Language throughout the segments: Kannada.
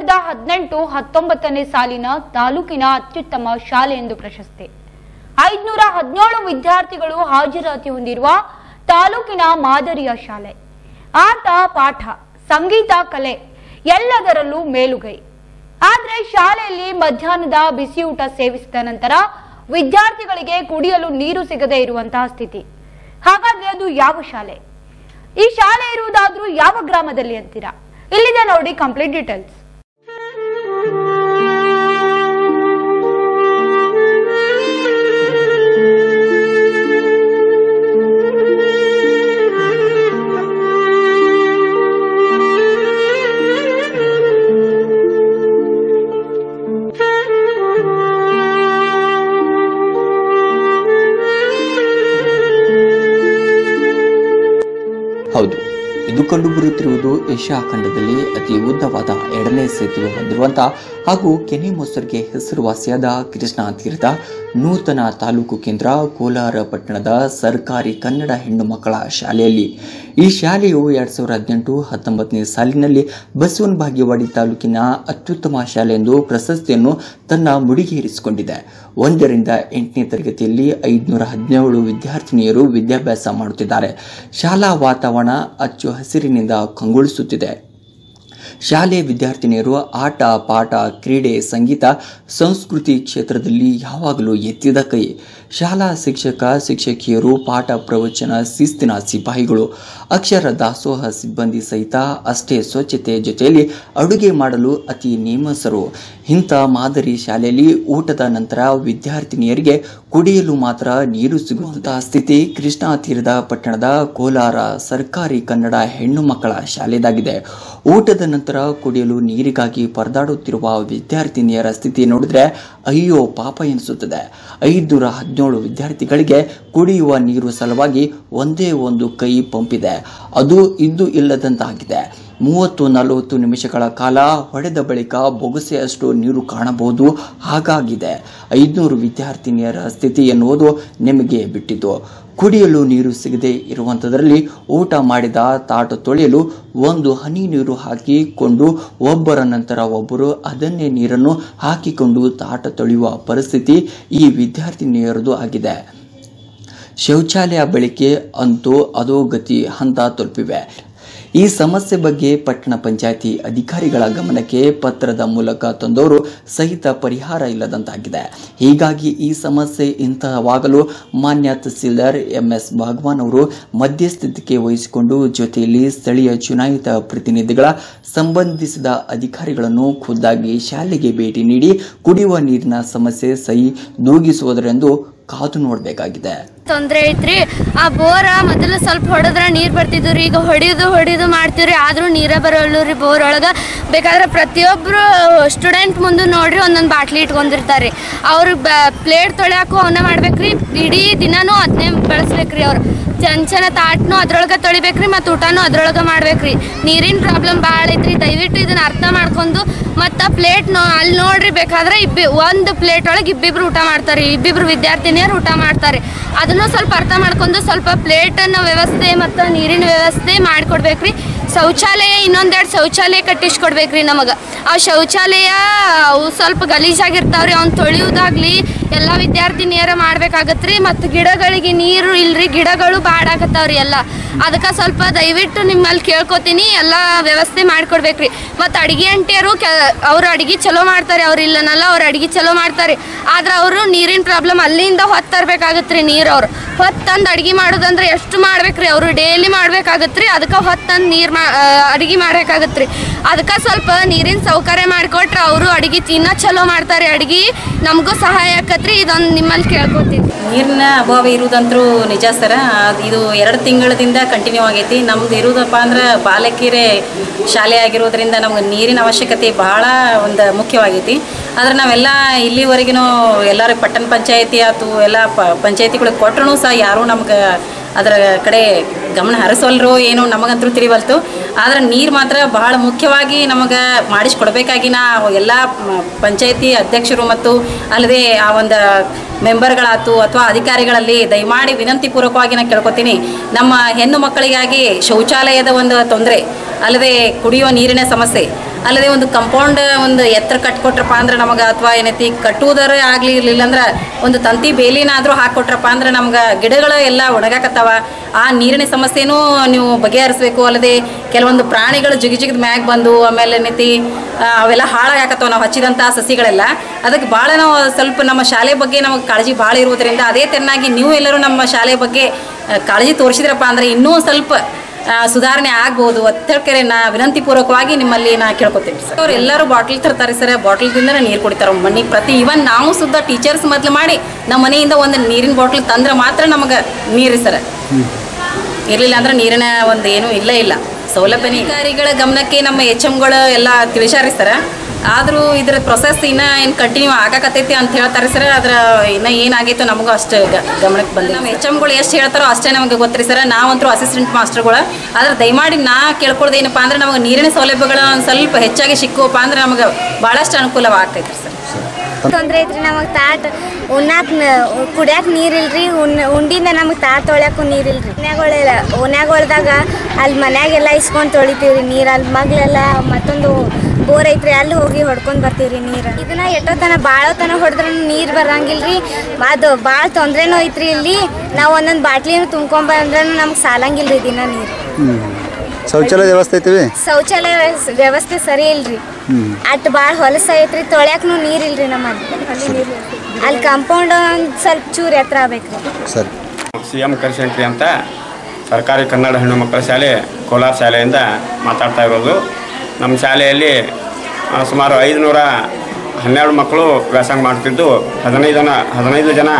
ಸಾವಿರದ ಹದಿನೆಂಟು ಹತ್ತೊಂಬತ್ತನೇ ಸಾಲಿನ ತಾಲೂಕಿನ ಅತ್ಯುತ್ತಮ ಶಾಲೆ ಎಂದು ಪ್ರಶಸ್ತಿ ಐದುನೂರ ಹದಿನೇಳು ವಿದ್ಯಾರ್ಥಿಗಳು ಹಾಜರಾತಿ ಹೊಂದಿರುವ ತಾಲೂಕಿನ ಮಾದರಿಯ ಶಾಲೆ ಆಟ ಪಾಠ ಸಂಗೀತ ಕಲೆ ಎಲ್ಲದರಲ್ಲೂ ಮೇಲುಗೈ ಆದ್ರೆ ಶಾಲೆಯಲ್ಲಿ ಮಧ್ಯಾಹ್ನದ ಬಿಸಿಯೂಟ ಸೇವಿಸಿದ ನಂತರ ವಿದ್ಯಾರ್ಥಿಗಳಿಗೆ ಕುಡಿಯಲು ನೀರು ಸಿಗದೇ ಇರುವಂತಹ ಸ್ಥಿತಿ ಹಾಗಾದ್ರೆ ಅದು ಯಾವ ಶಾಲೆ ಈ ಶಾಲೆ ಇರುವುದಾದ್ರೂ ಯಾವ ಗ್ರಾಮದಲ್ಲಿ ಅಂತೀರಾ ಇಲ್ಲಿದೆ ನೋಡಿ ಕಂಪ್ಲೀಟ್ ಡೀಟೇಲ್ಸ್ ಹೌದು ಇದು ಕಂಡುಬರುತ್ತಿರುವುದು ಏಷ್ಯಾ ಖಂಡದಲ್ಲಿ ಅತಿ ಉದ್ದವಾದ ಎರಡನೇ ಸೇತುವೆ ಹೊಂದಿರುವಂತಹ ಹಾಗೂ ಕೆನೆ ಮೊಸರ್ಗೆ ಹೆಸರುವಾಸಿಯಾದ ಕೃಷ್ಣಾ ತೀರದ ನೂತನ ತಾಲೂಕು ಕೇಂದ್ರ ಕೋಲಾರ ಪಟ್ಟಣದ ಸರ್ಕಾರಿ ಕನ್ನಡ ಹೆಣ್ಣು ಮಕ್ಕಳ ಶಾಲೆಯಲ್ಲಿ ಈ ಶಾಲೆಯು ಎರಡ್ ಸಾವಿರದ ಹದಿನೆಂಟು ಹತ್ತೊಂಬತ್ತನೇ ಸಾಲಿನಲ್ಲಿ ಬಸವನ ಭಾಗ್ಯವಾಡಿ ತಾಲೂಕಿನ ಅತ್ಯುತ್ತಮ ಶಾಲೆ ಎಂದು ಪ್ರಶಸ್ತಿಯನ್ನು ತನ್ನ ಮುಡಿಗೇರಿಸಿಕೊಂಡಿದೆ ಒಂದರಿಂದ ಎಂಟನೇ ತರಗತಿಯಲ್ಲಿ ಐದುನೂರ ಹದಿನೇಳು ವಿದ್ಯಾರ್ಥಿನಿಯರು ವಿದ್ಯಾಭ್ಯಾಸ ಮಾಡುತ್ತಿದ್ದಾರೆ ಶಾಲಾ ವಾತಾವರಣ ಅಚ್ಚು ಹಸಿರಿನಿಂದ ಕಂಗೊಳಿಸುತ್ತಿದೆ ಶಾಲೆ ವಿದ್ಯಾರ್ಥಿನಿಯರು ಆಟ ಪಾಠ ಕ್ರೀಡೆ ಸಂಗೀತ ಸಂಸ್ಕೃತಿ ಕ್ಷೇತ್ರದಲ್ಲಿ ಯಾವಾಗಲೂ ಎತ್ತಿದ ಕೈ ಶಾಲಾ ಶಿಕ್ಷಕ ಶಿಕ್ಷಕಿಯರು ಪಾಠ ಪ್ರವಚನ ಶಿಸ್ತಿನ ಸಿಪಾಯಿಗಳು ಅಕ್ಷರ ದಾಸೋಹ ಸಿಬ್ಬಂದಿ ಸಹಿತ ಅಷ್ಟೇ ಸ್ವಚ್ಛತೆ ಜೊತೆಯಲ್ಲಿ ಅಡುಗೆ ಮಾಡಲು ಅತಿ ನೇಮಸರು ಇಂಥ ಮಾದರಿ ಶಾಲೆಯಲ್ಲಿ ಊಟದ ನಂತರ ವಿದ್ಯಾರ್ಥಿನಿಯರಿಗೆ ಕುಡಿಯಲು ಮಾತ್ರ ನೀರು ಸಿಗುವಂತಹ ಸ್ಥಿತಿ ಕೃಷ್ಣಾ ತೀರದ ಪಟ್ಟಣದ ಕೋಲಾರ ಸರ್ಕಾರಿ ಕನ್ನಡ ಹೆಣ್ಣು ಮಕ್ಕಳ ಶಾಲೆದಾಗಿದೆ ಊಟದ ನಂತರ ಕುಡಿಯಲು ನೀರಿಗಾಗಿ ಪರದಾಡುತ್ತಿರುವ ವಿದ್ಯಾರ್ಥಿನಿಯರ ಸ್ಥಿತಿ ನೋಡಿದ್ರೆ ಅಯ್ಯೋ ಪಾಪ ಎನಿಸುತ್ತದೆ ಐದುನೂರ ಹದಿನೇಳು ವಿದ್ಯಾರ್ಥಿಗಳಿಗೆ ಕುಡಿಯುವ ನೀರು ಸಲುವಾಗಿ ಒಂದೇ ಒಂದು ಕೈ ಪಂಪಿದೆ ಅದು ಇದ್ದು ಇಲ್ಲದಂತಾಗಿದೆ ಮೂವತ್ತು ನಲವತ್ತು ನಿಮಿಷಗಳ ಕಾಲ ಹೊಡೆದ ಬಳಿಕ ಬೊಗಸೆಯಷ್ಟು ನೀರು ಕಾಣಬಹುದು ಹಾಗಾಗಿದೆ ಐದುನೂರು ವಿದ್ಯಾರ್ಥಿನಿಯರ ಸ್ಥಿತಿ ಎನ್ನುವುದು ನಿಮಗೆ ಬಿಟ್ಟಿದ್ದು ಕುಡಿಯಲು ನೀರು ಸಿಗದೆ ಇರುವಂಥದ್ರಲ್ಲಿ ಊಟ ಮಾಡಿದ ತಾಟ ತೊಳೆಯಲು ಒಂದು ಹನಿ ನೀರು ಹಾಕಿಕೊಂಡು ಒಬ್ಬರ ನಂತರ ಒಬ್ಬರು ಅದನ್ನೇ ನೀರನ್ನು ಹಾಕಿಕೊಂಡು ತಾಟ ತೊಳೆಯುವ ಪರಿಸ್ಥಿತಿ ಈ ವಿದ್ಯಾರ್ಥಿನಿಯರದು ಆಗಿದೆ ಶೌಚಾಲಯ ಬಳಕೆ ಅಂತೂ ಅಧೋಗತಿ ಹಂತ ತಲುಪಿವೆ ಈ ಸಮಸ್ಯೆ ಬಗ್ಗೆ ಪಟ್ಟಣ ಪಂಚಾಯತಿ ಅಧಿಕಾರಿಗಳ ಗಮನಕ್ಕೆ ಪತ್ರದ ಮೂಲಕ ತಂದವರು ಸಹಿತ ಪರಿಹಾರ ಇಲ್ಲದಂತಾಗಿದೆ ಹೀಗಾಗಿ ಈ ಸಮಸ್ಯೆ ಇಂತಹವಾಗಲು ಮಾನ್ಯ ತಹಸೀಲ್ದಾರ್ ಎಂಎಸ್ ಭಗವಾನ್ ಅವರು ಮಧ್ಯಸ್ಥಿಕೆ ವಹಿಸಿಕೊಂಡು ಜೊತೆಯಲ್ಲಿ ಸ್ಥಳೀಯ ಚುನಾಯಿತ ಪ್ರತಿನಿಧಿಗಳ ಸಂಬಂಧಿಸಿದ ಅಧಿಕಾರಿಗಳನ್ನು ಖುದ್ದಾಗಿ ಶಾಲೆಗೆ ಭೇಟಿ ನೀಡಿ ಕುಡಿಯುವ ನೀರಿನ ಸಮಸ್ಯೆ ಸಹಿ ದೂಗಿಸುವುದರೆಂದು ಕಾದು ನೋಡಬೇಕಾಗಿದೆ ತೊಂದರೆ ಐತ್ರಿ ಆ ಬೋರ ಮೊದಲು ಸ್ವಲ್ಪ ಹೊಡೆದ್ರ ನೀರು ಬರ್ತಿದ್ವು ರೀ ಈಗ ಹೊಡಿದು ಹೊಡಿದು ಮಾಡ್ತೀವ್ರಿ ಆದ್ರೂ ನೀರೇ ಬರೋಲ್ಲ ರೀ ಬೋರ್ ಒಳಗೆ ಬೇಕಾದ್ರೆ ಪ್ರತಿಯೊಬ್ಬರು ಸ್ಟೂಡೆಂಟ್ ಮುಂದೆ ನೋಡ್ರಿ ಒಂದೊಂದು ಬಾಟ್ಲಿ ಇಟ್ಕೊಂಡಿರ್ತಾರೆ ಅವ್ರು ಪ್ಲೇಟ್ ತೊಳ್ಯಾಕು ಅವನ್ನ ಮಾಡ್ಬೇಕ್ರಿ ಇಡೀ ದಿನಾನೂ ಅದನ್ನೇ ಬಳಸ್ಬೇಕ್ರಿ ಅವ್ರು ಚೆನ್ನ ಚೆನ್ನ ತಾಟ್ನು ಅದ್ರೊಳಗೆ ತೊಳಿಬೇಕ್ರಿ ಮತ್ತು ಊಟನೂ ಅದ್ರೊಳಗೆ ಮಾಡ್ಬೇಕ್ರಿ ನೀರಿನ ಪ್ರಾಬ್ಲಮ್ ಭಾಳ ಐತ್ರಿ ದಯವಿಟ್ಟು ಇದನ್ನ ಅರ್ಥ ಮಾಡ್ಕೊಂಡು ಮತ್ತು ಪ್ಲೇಟ್ ನೋ ಅಲ್ಲಿ ನೋಡ್ರಿ ಬೇಕಾದ್ರೆ ಇಬ್ಬಿ ಒಂದು ಪ್ಲೇಟ್ ಒಳಗೆ ಇಬ್ಬಿಬ್ರು ಊಟ ಮಾಡ್ತಾರೆ ಇಬ್ಬಿಬ್ರು ವಿದ್ಯಾರ್ಥಿನಿಯರು ಊಟ ಮಾಡ್ತಾರೆ ಅದನ್ನು ಸ್ವಲ್ಪ ಅರ್ಥ ಮಾಡ್ಕೊಂಡು ಸ್ವಲ್ಪ ಪ್ಲೇಟನ್ನ ವ್ಯವಸ್ಥೆ ಮತ್ತು ನೀರಿನ ವ್ಯವಸ್ಥೆ ಮಾಡಿಕೊಡ್ಬೇಕ್ರಿ ಶೌಚಾಲಯ ಇನ್ನೊಂದೆರಡು ಶೌಚಾಲಯ ಕಟ್ಟಿಸ್ಕೊಡ್ಬೇಕ್ರಿ ನಮಗೆ ಆ ಶೌಚಾಲಯ ಅವು ಸ್ವಲ್ಪ ಗಲೀಜಾಗಿರ್ತಾವ್ರಿ ಅವ್ನ ತೊಳೆಯೋದಾಗ್ಲಿ ಎಲ್ಲ ವಿದ್ಯಾರ್ಥಿನಿಯರ ಮಾಡ್ಬೇಕಾಗತ್ರಿ ಮತ್ತು ಗಿಡಗಳಿಗೆ ನೀರು ಇಲ್ರಿ ಗಿಡಗಳು ಬಾಡಾಕತ್ತಾವ್ರಿ ಎಲ್ಲ ಅದಕ್ಕೆ ಸ್ವಲ್ಪ ದಯವಿಟ್ಟು ನಿಮ್ಮಲ್ಲಿ ಕೇಳ್ಕೊತೀನಿ ಎಲ್ಲ ವ್ಯವಸ್ಥೆ ಮಾಡಿಕೊಡ್ಬೇಕ್ರಿ ಮತ್ತು ಅಡಿಗೆ ಅಂಟಿಯರು ಕೆ ಅವ್ರು ಅಡಿಗೆ ಚಲೋ ಮಾಡ್ತಾರೆ ಅವ್ರು ಇಲ್ಲನಲ್ಲ ಅವ್ರು ಅಡಿಗೆ ಚಲೋ ಮಾಡ್ತಾರೆ ಆದ್ರೆ ಅವರು ನೀರಿನ ಪ್ರಾಬ್ಲಮ್ ಅಲ್ಲಿಂದ ಹೊತ್ತು ತರ್ಬೇಕಾಗತ್ರಿ ನೀರು ಅವ್ರು ಹೊತ್ತು ತಂದು ಅಡಿಗೆ ಮಾಡೋದಂದ್ರೆ ಎಷ್ಟು ಮಾಡ್ಬೇಕ್ರಿ ಅವರು ಡೈಲಿ ಮಾಡ್ಬೇಕಾಗತ್ರಿ ಅದಕ್ಕೆ ಹೊತ್ತು ತಂದು ನೀರು ಮಾ ಅಡಿಗೆ ಮಾಡ್ಬೇಕಾಗತ್ರಿ ಅದಕ್ಕೆ ಸ್ವಲ್ಪ ನೀರಿನ ಸೌಕರ್ಯ ಮಾಡಿಕೊಟ್ರೆ ಅವರು ಅಡಿಗೆ ಇನ್ನೂ ಚಲೋ ಮಾಡ್ತಾರೆ ಅಡಿಗೆ ನಮಗೂ ಸಹಾಯ ಆಕತ್ರಿ ಇದೊಂದು ನಿಮ್ಮಲ್ಲಿ ಕೇಳ್ಕೊತೀನಿ ನೀರಿನ ಅಭಾವ ಇರುವುದಂತರೂ ನಿಜ ಸರ ಅದ್ ಇದು ಎರಡು ತಿಂಗಳದಿಂದ ಕಂಟಿನ್ಯೂ ಆಗೈತಿ ನಮ್ದು ಇರುವುದಪ್ಪ ಅಂದ್ರೆ ಬಾಲಕಿಯರೇ ಶಾಲೆ ಆಗಿರೋದ್ರಿಂದ ನಮ್ಗೆ ನೀರಿನ ಅವಶ್ಯಕತೆ ಬಹಳ ಒಂದು ಮುಖ್ಯವಾಗೈತಿ ಆದ್ರೆ ನಾವೆಲ್ಲ ಇಲ್ಲಿವರೆಗಿನೂ ಎಲ್ಲರೂ ಪಟ್ಟಣ ಪಂಚಾಯತಿ ಆಯ್ತು ಎಲ್ಲ ಪ ಪಂಚಾಯತಿಗಳಿಗೆ ಕೊಟ್ಟರು ಸಹ ಯಾರೂ ನಮ್ಗೆ ಅದರ ಕಡೆ ಗಮನ ಹರಿಸೋಲ್ರು ಏನು ನಮಗಂತೂ ತಿಳಿವಲ್ತು ಆದ್ರೆ ನೀರು ಮಾತ್ರ ಬಹಳ ಮುಖ್ಯವಾಗಿ ನಮಗೆ ಮಾಡಿಸ್ಕೊಡ್ಬೇಕಾಗಿ ನಾ ಎಲ್ಲ ಪಂಚಾಯತಿ ಅಧ್ಯಕ್ಷರು ಮತ್ತು ಅಲ್ಲದೆ ಆ ಒಂದು ಮೆಂಬರ್ಗಳಾಯ್ತು ಅಥವಾ ಅಧಿಕಾರಿಗಳಲ್ಲಿ ದಯಮಾಡಿ ವಿನಂತಿ ಪೂರ್ವಕವಾಗಿ ನಾನು ಕೇಳ್ಕೊತೀನಿ ನಮ್ಮ ಹೆಣ್ಣು ಮಕ್ಕಳಿಗಾಗಿ ಶೌಚಾಲಯದ ಒಂದು ತೊಂದರೆ ಅಲ್ಲದೆ ಕುಡಿಯುವ ನೀರಿನ ಸಮಸ್ಯೆ ಅಲ್ಲದೆ ಒಂದು ಕಂಪೌಂಡ್ ಒಂದು ಎತ್ತರ ಕಟ್ಕೊಟ್ರಪ್ಪ ಅಂದ್ರೆ ನಮಗೆ ಅಥವಾ ಏನೈತಿ ಕಟ್ಟುವುದರ ಆಗಲಿ ಇರಲಿಲ್ಲ ಅಂದ್ರೆ ಒಂದು ತಂತಿ ಬೇಲಿನಾದರೂ ಹಾಕ್ಕೊಟ್ರಪ್ಪ ಅಂದ್ರೆ ನಮ್ಗೆ ಗಿಡಗಳು ಎಲ್ಲ ಒಣಗಾಕತ್ತಾವ ಆ ನೀರಿನ ಸಮಸ್ಯೆನೂ ನೀವು ಬಗೆಹರಿಸಬೇಕು ಅಲ್ಲದೆ ಕೆಲವೊಂದು ಪ್ರಾಣಿಗಳು ಜಿಗಿ ಜಿಗಿದ ಮ್ಯಾಗ್ ಬಂದು ಆಮೇಲೆ ಏನೈತಿ ಆ, ಅವೆಲ್ಲ ಹಾಳಾಗತ್ತವ ನಾವು ಹಚ್ಚಿದಂಥ ಸಸಿಗಳೆಲ್ಲ ಅದಕ್ಕೆ ಭಾಳ ನಾವು ಸ್ವಲ್ಪ ನಮ್ಮ ಶಾಲೆ ಬಗ್ಗೆ ನಮಗೆ ಕಾಳಜಿ ಭಾಳ ಇರುವುದರಿಂದ ಅದೇ ತೆರನಾಗಿ ನೀವು ಎಲ್ಲರೂ ನಮ್ಮ ಶಾಲೆ ಬಗ್ಗೆ ಆ, ಕಾಳಜಿ ತೋರಿಸಿದ್ರಪ್ಪ ಅಂದರೆ ಇನ್ನೂ ಸ್ವಲ್ಪ ಆ, ಸುಧಾರಣೆ ಆಗ್ಬೋದು ಅಂತೇಳ್ಕರೆ ನಾ ವಿನಂತಿ ಪೂರ್ವಕವಾಗಿ ನಿಮ್ಮಲ್ಲಿ ನಾ ಕೇಳ್ಕೊತೀನಿ ಸರ್ ಅವ್ರು ಎಲ್ಲರೂ ಬಾಟ್ಲ್ ತರ್ತಾರೆ ಸರ್ ಬಾಟ್ಲ್ದಿಂದ ನೀರು ಕುಡಿತಾರೆ ಮನೆಗೆ ಪ್ರತಿ ಇವನ್ ನಾವು ಸುದ್ದ ಟೀಚರ್ಸ್ ಮೊದಲು ಮಾಡಿ ನಮ್ಮ ಮನೆಯಿಂದ ಒಂದು ನೀರಿನ ಬಾಟ್ಲ್ ತಂದ್ರೆ ಮಾತ್ರ ನಮಗೆ ನೀರು ಸರ್ ಇರಲಿಲ್ಲ ಅಂದ್ರೆ ನೀರಿನ ಒಂದು ಏನೂ ಇಲ್ಲ ಇಲ್ಲ ಸೌಲಭ್ಯನೇ ಅಧಿಕಾರಿಗಳ ಗಮನಕ್ಕೆ ನಮ್ಮ ಎಚ್ ಎಮ್ಗಳು ಎಲ್ಲ ತಿಳಿಸ್ಯಾರಿ ಸರ್ ಆದರೂ ಇದ್ರ ಪ್ರೊಸೆಸ್ ಇನ್ನೂ ಏನು ಕಂಟಿನ್ಯೂ ಆಗಾಕತ್ತೈತಿ ಅಂತ ಹೇಳ್ತಾರೆ ಸರ್ ಅದ್ರ ಇನ್ನೂ ಏನಾಗೈತೋ ನಮಗೂ ಅಷ್ಟು ಗ- ಗಮನಕ್ಕೆ ಬಂದಿಲ್ಲ ನಮ್ಮ ಎಚ್ ಎಮ್ಗಳು ಎಷ್ಟು ಹೇಳ್ತಾರೋ ಅಷ್ಟೇ ನಮಗೆ ಗೊತ್ತಿರಿ ಸರ್ ನಾವಂತರೂ ಅಸಿಸ್ಟೆಂಟ್ ಮಾಸ್ಟರ್ಗಳು ಆದ್ರೆ ದಯಮಾಡಿ ನಾ ಕೇಳ್ಕೊಳ್ದು ಏನಪ್ಪ ಅಂದ್ರೆ ನಮಗೆ ನೀರಿನ ಸೌಲಭ್ಯಗಳು ಒಂದು ಸ್ವಲ್ಪ ಹೆಚ್ಚಾಗಿ ಸಿಕ್ಕುವಪ್ಪ ಅಂದ್ರೆ ನಮಗೆ ಭಾಳಷ್ಟು ಅನುಕೂಲವಾಗ್ತೈತೆ ಸರ್ ತೊಂದರೆ ಐತ್ರಿ ನಮಗೆ ತಾಟ್ ಉಣ್ಣಾಕ ಕುಡಿಯಾಕ ನೀರಿಲ್ರಿ ಉಣ್ ಉಂಡಿಂದ ನಮಗೆ ತಾಟ್ ತೊಳ್ಯಾಕು ನೀರಿಲ್ರಿ ಓನ್ಯಾಗಳಿಲ್ಲ ಓನ್ಯಾಗಳ್ದಾಗ ಅಲ್ಲಿ ಮನ್ಯಾಗೆಲ್ಲ ಇಸ್ಕೊಂಡು ತೊಳಿತೀವ್ರಿ ನೀರು ಅಲ್ಲಿ ಮಗ್ಲೆಲ್ಲ ಮತ್ತೊಂದು ಬೋರ್ ಐತ್ರಿ ಅಲ್ಲಿ ಹೋಗಿ ಹೊಡ್ಕೊಂಡು ಬರ್ತೀವ್ರಿ ನೀರು ಇದನ್ನ ಎಷ್ಟೋತನ ಭಾಳತನ ಹೊಡೆದ್ರೂ ನೀರು ಬರಂಗಿಲ್ರಿ ಅದು ಭಾಳ ತೊಂದ್ರೆನೂ ಐತ್ರಿ ಇಲ್ಲಿ ನಾವು ಒಂದೊಂದು ಬಾಟ್ಲಿನೂ ತುಂಬ್ಕೊಂಬಂದ್ರೂ ನಮ್ಗೆ ಸಾಲಂಗಿಲ್ರಿ ದಿನ ನೀರು ಹ್ಞೂ ಶೌಚಾಲಯ ವ್ಯವಸ್ಥೆ ಐತಿವಿ ಶೌಚಾಲಯ ವ್ಯವಸ್- ವ್ಯವಸ್ಥೆ ಸರಿ ಇಲ್ರಿ ಅಟ್ ಭಾಳ ಹೊಲಸ ಐತ್ರಿ ತೊಳ್ಯಾಕನು ನೀರ್ ಇಲ್ರಿ ನಮ್ಮಲ್ಲಿ ಅಲ್ಲಿ ಕಾಂಪೌಂಡ್ ಒಂದ್ ಸ್ವಲ್ಪ ಚೂರು ಎತ್ತರ ಆಗ್ಬೇಕ್ರಿ ಸರಿ ಸಿ ಎಂ ಕರಿಶಂಕರಿ ಅಂತ ಸರ್ಕಾರಿ ಕನ್ನಡ ಹೆಣ್ಣು ಮಕ್ಕಳ ಶಾಲೆ ಕೋಲಾರ ಶಾಲೆಯಿಂದ ಮಾತಾಡ್ತಾ ಇರೋದು ನಮ್ಮ ಶಾಲೆಯಲ್ಲಿ ಆ, ಸುಮಾರು ಐದುನೂರ ಹನ್ನೆರಡು ಮಕ್ಕಳು ವ್ಯಾಸಂಗ ಮಾಡ್ತಿದ್ದು ಹದಿನೈದು ಜನ ಹದಿನೈದು ಜನ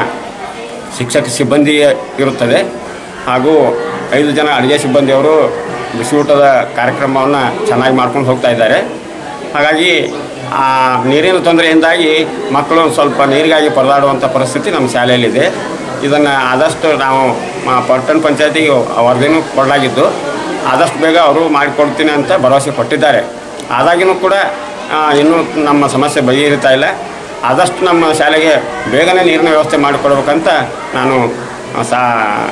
ಶಿಕ್ಷಕ ಸಿಬ್ಬಂದಿ ಇರುತ್ತದೆ ಹಾಗೂ ಐದು ಜನ ಅಡುಗೆ ಸಿಬ್ಬಂದಿಯವರು ಬಿಸಿಯೂಟದ ಕಾರ್ಯಕ್ರಮವನ್ನು ಚೆನ್ನಾಗಿ ಮಾಡ್ಕೊಂಡು ಹೋಗ್ತಾ ಇದ್ದಾರೆ ಹಾಗಾಗಿ ಆ ನೀರಿನ ತೊಂದರೆಯಿಂದಾಗಿ ಮಕ್ಕಳು ಸ್ವಲ್ಪ ನೀರಿಗಾಗಿ ಪರದಾಡುವಂಥ ಪರಿಸ್ಥಿತಿ ನಮ್ಮ ಶಾಲೆಯಲ್ಲಿದೆ ಇದನ್ನು ಆದಷ್ಟು ನಾವು ಮ- ಪಟ್ಟಣ ಪಂಚಾಯತಿಗೆ ವರದಿನೂ ಕೊಡಲಾಗಿದ್ದು ಆದಷ್ಟು ಬೇಗ ಅವರು ಮಾಡಿಕೊಡ್ತೀನಿ ಅಂತ ಭರವಸೆ ಕೊಟ್ಟಿದ್ದಾರೆ ಆದಾಗಿನೂ ಕೂಡ ಆ, ಇನ್ನೂ ನಮ್ಮ ಸಮಸ್ಯೆ ಬಗೆಹರಿತಾ ಇಲ್ಲ ಆದಷ್ಟು ನಮ್ಮ ಶಾಲೆಗೆ ಬೇಗನೆ ನೀರಿನ ವ್ಯವಸ್ಥೆ ಮಾಡಿಕೊಡ್ಬೇಕಂತ ನಾನು ಆ, ಸಾ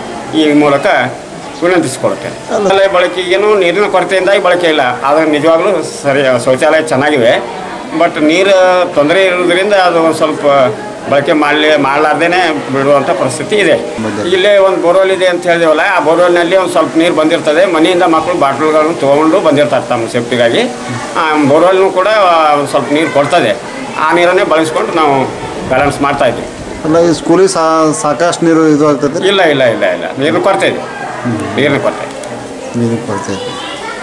ಈ ಮೂಲಕ ವಿನಂತಿಸಿಕೊಳ್ತೇನೆ ಶೌಚಾಲಯ ಬಳಕೆಗೇನು ನೀರಿನ ಕೊರತೆಯಿಂದಾಗಿ ಬಳಕೆ ಇಲ್ಲ ಆದರೆ ನಿಜವಾಗ್ಲೂ ಸರಿ ಶೌಚಾಲಯ ಚೆನ್ನಾಗಿವೆ ಬಟ್ ನೀರು ತೊಂದರೆ ಇರೋದ್ರಿಂದ ಅದು ಒಂದು ಸ್ವಲ್ಪ ಬಳಕೆ ಮಾಡಲಿ ಮಾಡಲಾರ್ದೇ ಬಿಡುವಂಥ ಪರಿಸ್ಥಿತಿ ಇದೆ ಇಲ್ಲೇ ಒಂದು ಬೋರ್ವೆಲ್ ಇದೆ ಅಂತ ಹೇಳಿದೆವಲ್ಲ ಆ ಬೋರ್ವೆಲ್ನಲ್ಲಿ ಒಂದು ಸ್ವಲ್ಪ ನೀರು ಬಂದಿರ್ತದೆ ಮನೆಯಿಂದ ಮಕ್ಕಳು ಬಾಟ್ಲುಗಳನ್ನು ತೊಗೊಂಡು ಬಂದಿರ್ತಾರೆ ತಮ್ಮ ಸೇಫ್ಟಿಗಾಗಿ ಆ ಬೋರ್ವೆಲ್ನು ಕೂಡ ಒಂದು ಸ್ವಲ್ಪ ನೀರು ಕೊಡ್ತದೆ ಆ ನೀರನ್ನೇ ಬಳಸ್ಕೊಂಡು ನಾವು ಬ್ಯಾಲೆನ್ಸ್ ಮಾಡ್ತಾ ಇದ್ದೀವಿ ಅಲ್ಲ ಈ ಸ್ಕೂಲಿಗೆ ಸಾ ಸಾಕಷ್ಟು ನೀರು ಇದು ಆಗ್ತೈತೆ ಇಲ್ಲ ಇಲ್ಲ ಇಲ್ಲ ಇಲ್ಲ ನೀರಿನ ಕೊರತೆ ಇದೆ ನೀರಿನ ಕೊರತೆ ನೀರಿಗೆ ಕೊರತೆ ಐತೆ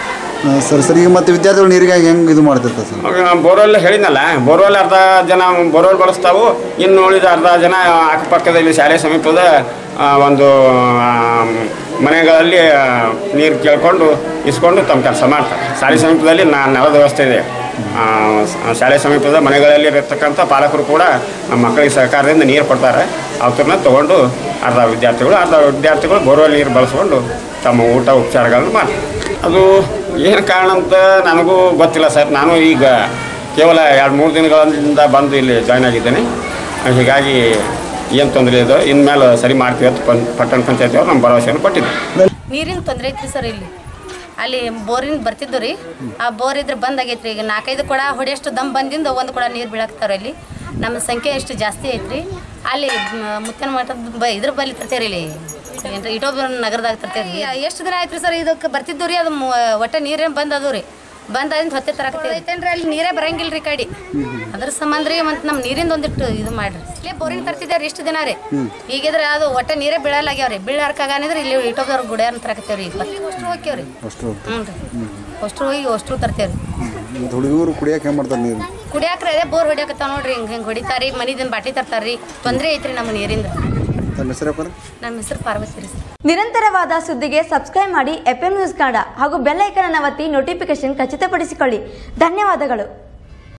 ಆ, ಸರಿ ಸರಿ ಈಗ ಮತ್ತೆ ವಿದ್ಯಾರ್ಥಿಗಳು ನೀರಿಗಾಗಿ ಹೆಂಗೆ ಇದು ಮಾಡ್ತಿರ್ತಾರೆ ಸರ್ ಬೋರ್ವೆಲ್ ಹೇಳಿದ್ನಲ್ಲ ಬೋರ್ವೆಲ್ ಅರ್ಧ ಜನ ಬೋರ್ವೆಲ್ ಬಳಸ್ತಾವು ಇನ್ನು ಉಳಿದ ಅರ್ಧ ಜನ ಅಕ್ಕಪಕ್ಕದಲ್ಲಿ ಶಾಲೆ ಸಮೀಪದ ಆ, ಒಂದು ಆ, ಮನೆಗಳಲ್ಲಿ ನೀರು ಕೇಳ್ಕೊಂಡು ಇಸ್ಕೊಂಡು ತಮ್ಮ ಕೆಲಸ ಮಾಡ್ತಾರೆ ಶಾಲೆ ಸಮೀಪದಲ್ಲಿ ನಾ ನೆಲದ ವ್ಯವಸ್ಥೆ ಇದೆ ಆ, ಸ- ಶಾಲೆ ಸಮೀಪದ ಮನೆಗಳಲ್ಲಿ ಇರತಕ್ಕಂಥ ಪಾಲಕರು ಕೂಡ ನಮ್ಮ ಮಕ್ಕಳಿಗೆ ಸಹಕಾರದಿಂದ ನೀರು ಕೊಡ್ತಾರೆ ಅವ್ರನ್ನ ತೊಗೊಂಡು ಅರ್ಧ ವಿದ್ಯಾರ್ಥಿಗಳು ಅರ್ಧ ವಿದ್ಯಾರ್ಥಿಗಳು ಬೋರ್ವೆಲ್ ನೀರು ಬಳಸ್ಕೊಂಡು ತಮ್ಮ ಊಟ ಉಪಚಾರಗಳನ್ನು ಮಾಡ್ತಾರೆ ಅದು ಏನು ಕಾರಣ ಅಂತ ನನಗೂ ಗೊತ್ತಿಲ್ಲ ಸರ್ ನಾನು ಈಗ ಕೇವಲ ಎರಡು ಮೂರು ದಿನಗಳಿಂದ ಬಂದು ಇಲ್ಲಿ ಜಾಯ್ನ್ ಆಗಿದ್ದೇನೆ ಹೀಗಾಗಿ ಏನು ತೊಂದರೆ ಇದೋ ಇನ್ಮೇಲೆ ಸರಿ ಮಾಡ್ತೀವಿ ಅಂತ ಪನ್ ಪಟ್ಟಣ ಪಂಚಾಯತಿ ಅವ್ರು ನಮ್ಮ ಭರವಸೆಯನ್ನು ಕೊಟ್ಟಿದ್ದಾರೆ ನೀರಿನ ತೊಂದರೆ ಐತ್ರಿ ಸರ್ ಇಲ್ಲಿ ಅಲ್ಲಿ ಬೋರಿನ ಬರ್ತಿದ್ದು ರೀ ಆ ಬೋರ್ ಇದ್ರೆ ಬಂದ್ ಆಗೈತ್ರಿ ಈಗ ನಾಲ್ಕೈದು ಕೊಡ ಹೊಡೆಯಷ್ಟು ದಮ್ ಬಂದಿಂದ ಒಂದು ಕೊಡ ನೀರು ಬೀಳಾಕ್ತಾರ ಇಲ್ಲಿ ನಮ್ಮ ಸಂಖ್ಯೆ ಎಷ್ಟು ಜಾಸ್ತಿ ಐತ್ರಿ ಅಲ್ಲಿ ಮ- ಮುತ್ತನ ಮಠದ ಬ ಇದ್ರ ಬಲ್ಲಿ ತರ್ತೇರಿ ಇಲ್ಲಿ ಏನ್ರಿ ಇಟೋಬ ನಗರದಾಗ ತರ್ತೇರಿ ಎಷ್ಟು ದಿನ ಆಯ್ತ್ರಿ ಸರ್ ಇದಕ್ಕೆ ಬರ್ತಿದ್ದು ರೀ ಅದು ಮು- ಒಟ್ಟ ನೀರೇನು ಬಂದ್ ಅದು ರೀ ಬಂದ್ ಅದಿಂದ ಹೊತ್ತೆ ತರಕತ್ತೇವೆ ಐತೇನ್ರಿ ಅಲ್ಲಿ ನೀರೇ ಬರಂಗಿಲ್ರಿ ಕಡಿ ಅದ್ರ ಸಂಬಂಧ ರೀ ಮತ್ತು ನಮ್ಮ ನೀರಿಂದ ಒಂದಿಟ್ಟು ಇದು ಮಾಡ್ರಿ ಇಲ್ಲೇ ಬೋರಿನ ತರ್ತಿದ್ದೇವ್ರಿ ಇಷ್ಟು ದಿನ ರೀ ಈಗಿದ್ರೆ ಅದು ಒಟ್ಟ ನೀರೇ ಬೀಳಲಾಗ್ಯಾವ್ರಿ ಬೀಳಾರ್ಕಾಗನಿದ್ರೆ ಇಲ್ಲಿ ಇಟೋಬ್ದವ್ರ ಗುಡಿಯಾರನ್ನ ತರಕತ್ತೇವ್ರಿ ಈಗ ಅಷ್ಟು ಹೋಗ್ಯವ್ರಿ ಅಷ್ಟು ಹ್ಞೂ ರೀ ಅಷ್ಟು ಹೋಗಿ ಅಷ್ಟು ತರ್ತೇವ್ರಿ ಮತ್ತು ಹುಡುಗರು ಕುಡಿಯೋಕೆ ಹೆಂಗೆ ಮಾಡ್ತಾರೆ ನೀರು ಕುಡಿಯಾಕ್ರಿ ಅದೇ ಬೋರ್ ಹೊಡಿಯಾಕತ್ತಾವ ನೋಡ್ರಿ ಹಿಂಗೆ ಹಿಂಗೆ ಹೊಡಿತಾರಿ ಮನಿದಿಂದ ಬಾಟಿ ತರ್ತಾರ್ರಿ ತೊಂದರೆ ಐತ್ರಿ ನಮ್ಮ ನೀರಿಂದ ತಮ್ಮ ಹೆಸರಪ್ಪ ನಮ್ಮ ಹೆಸರು ಪಾರ್ವತಿ ರೀ ಸರ್ ನಿರಂತರವಾದ ಸುದ್ದಿಗೆ ಸಬ್ಸ್ಕ್ರೈಬ್ ಮಾಡಿ ಎಫ್ ನ್ಯೂಸ್ ಕನ್ನಡ ಹಾಗೂ ಬೆಲ್ ಐಕನ್ ಅನ್ನು ಒತ್ತಿ ನೋಟಿಫಿಕೇಶನ್ ಖಚಿತಪಡಿಸಿಕೊಳ್ಳಿ ಧನ್ಯವಾದಗಳು